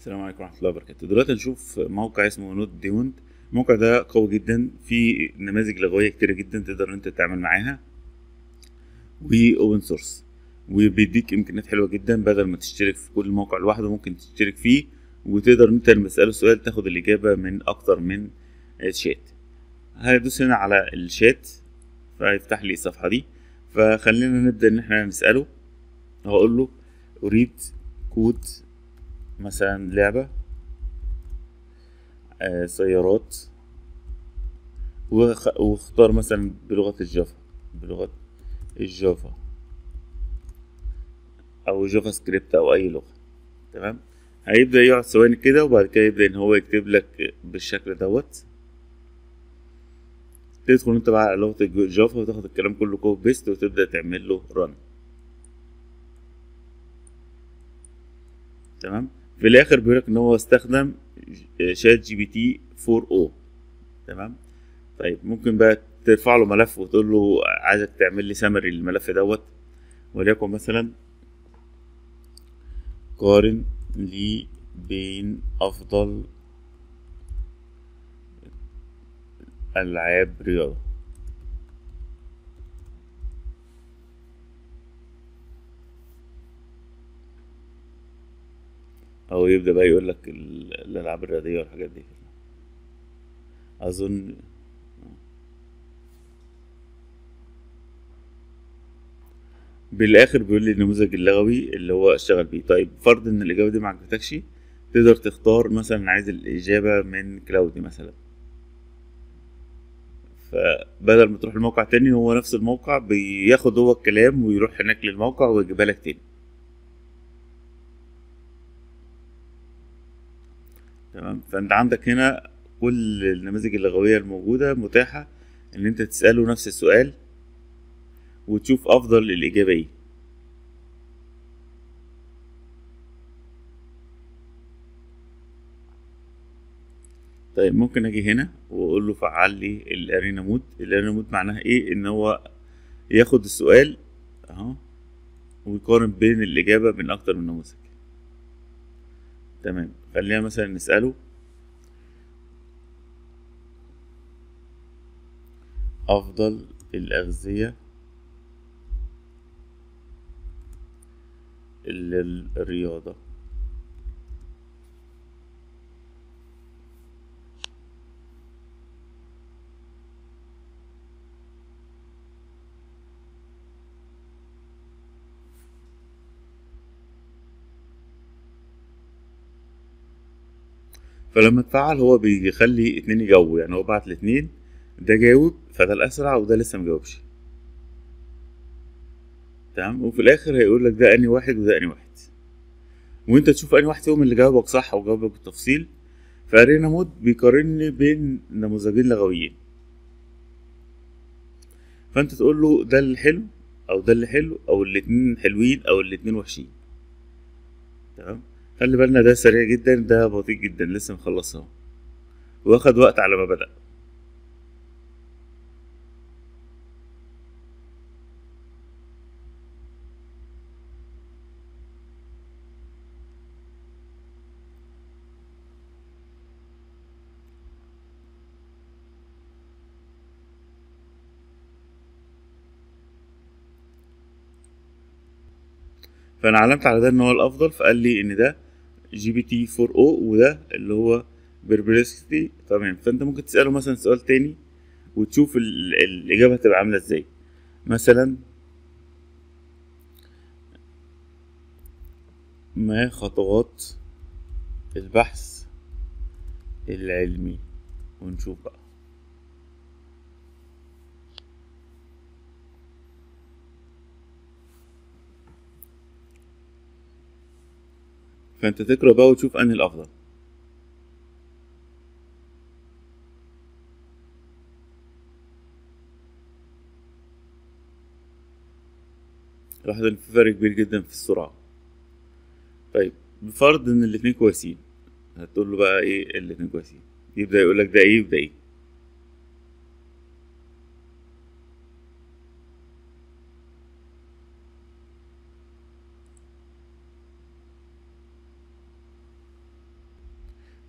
السلام عليكم ورحمة الله وبركاته دلوقتي هنشوف موقع اسمه نوت ديموند الموقع ده قوي جدا فيه نماذج لغوية كتيرة جدا تقدر انت تتعامل معاها واوبن سورس وبيديك امكانيات حلوة جدا بدل ما تشترك في كل موقع لوحده ممكن تشترك فيه وتقدر انت لما تسأله سؤال تاخد الإجابة من أكتر من شات هندوس هنا على الشات فيفتح لي الصفحة دي فخلينا نبدأ ان احنا نسأله هقول له أريد كود مثلا لعبة آه سيارات وخ- واختار مثلا بلغة الجافا بلغة الجافا أو جافا سكريبت أو أي لغة تمام هيبدأ يقعد ثواني كده وبعد كده يبدأ إن هو يكتب لك بالشكل دوت تدخل انت بقى على لغة الجافا وتاخد الكلام كله كوبي بيست وتبدأ تعمل له رن تمام في الاخر بيقول لك ان هو استخدم ج- شات جي بي تي 4 او تمام طيب ممكن بقى ترفع له ملف وتقول له عايزك تعمل لي سمري للملف دوت وليكن مثلا قارن لي بين افضل العاب رياضه او يبدا بقى يقول لك ال- الالعاب الرياضيه والحاجات دي اظن بالاخر بيقول لي النموذج اللغوي اللي هو اشتغل بيه طيب فرض ان الاجابه دي ما عجبتكش تقدر تختار مثلا عايز الاجابه من كلاودي مثلا فبدل ما تروح الموقع تاني هو نفس الموقع بياخد هو الكلام ويروح هناك للموقع ويجيبها لك تاني تمام فانت عندك هنا كل النماذج اللغويه الموجوده متاحه ان انت تساله نفس السؤال وتشوف افضل الاجابه ايه طيب ممكن اجي هنا واقول له فعل لي الارينا مود الارينا مود معناها ايه ان هو ياخد السؤال اهو ويقارن بين الاجابه من اكتر من نموذج تمام خلينا مثلا نساله افضل الاغذيه للرياضه فلما تفعل هو بيخلي اتنين يجاوبوا يعني هو بعت الاتنين ده جاوب فده الاسرع وده لسه مجاوبش تمام وفي الاخر هيقول لك ده اني واحد وده اني واحد وانت تشوف اني واحد فيهم اللي جاوبك صح وجاوبك بالتفصيل فارينا مود بيقارني بين نموذجين لغويين فانت تقول له ده اللي حلو او ده اللي حلو او الاتنين حلوين او الاتنين وحشين تمام خلي بالنا ده سريع جدا ده بطيء جدا لسه مخلص اهو واخد وقت على ما بدأ فانا علمت على ده ان هو الافضل فقال لي ان ده جي بي تي 4 او وده اللي هو بيربلكسيتي تمام فانت ممكن تساله مثلا سؤال تاني وتشوف ال- الاجابه هتبقى عامله ازاي مثلا ما خطوات البحث العلمي ونشوف بقى فانت تقرا بقى وتشوف انهي الافضل لاحظ ان في فرق كبير جدا في السرعه طيب بفرض ان الاتنين كويسين هتقول له بقى ايه الاتنين كويسين يبدا يقول لك ده ايه وده ايه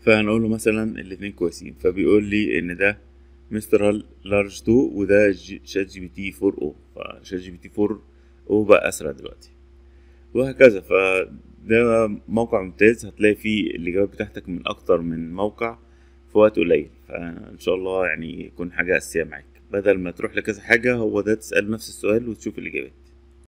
فهنقول له مثلا الاتنين كويسين فبيقول لي ان ده مسترال لارج 2 وده جي- شات جي بي تي 4 او فشات جي بي تي 4 او بقى اسرع دلوقتي وهكذا فده موقع ممتاز هتلاقي فيه الاجابات بتاعتك من اكتر من موقع في وقت قليل فان شاء الله يعني يكون حاجه اساسيه معاك بدل ما تروح لكذا حاجه هو ده تسال نفس السؤال وتشوف الاجابات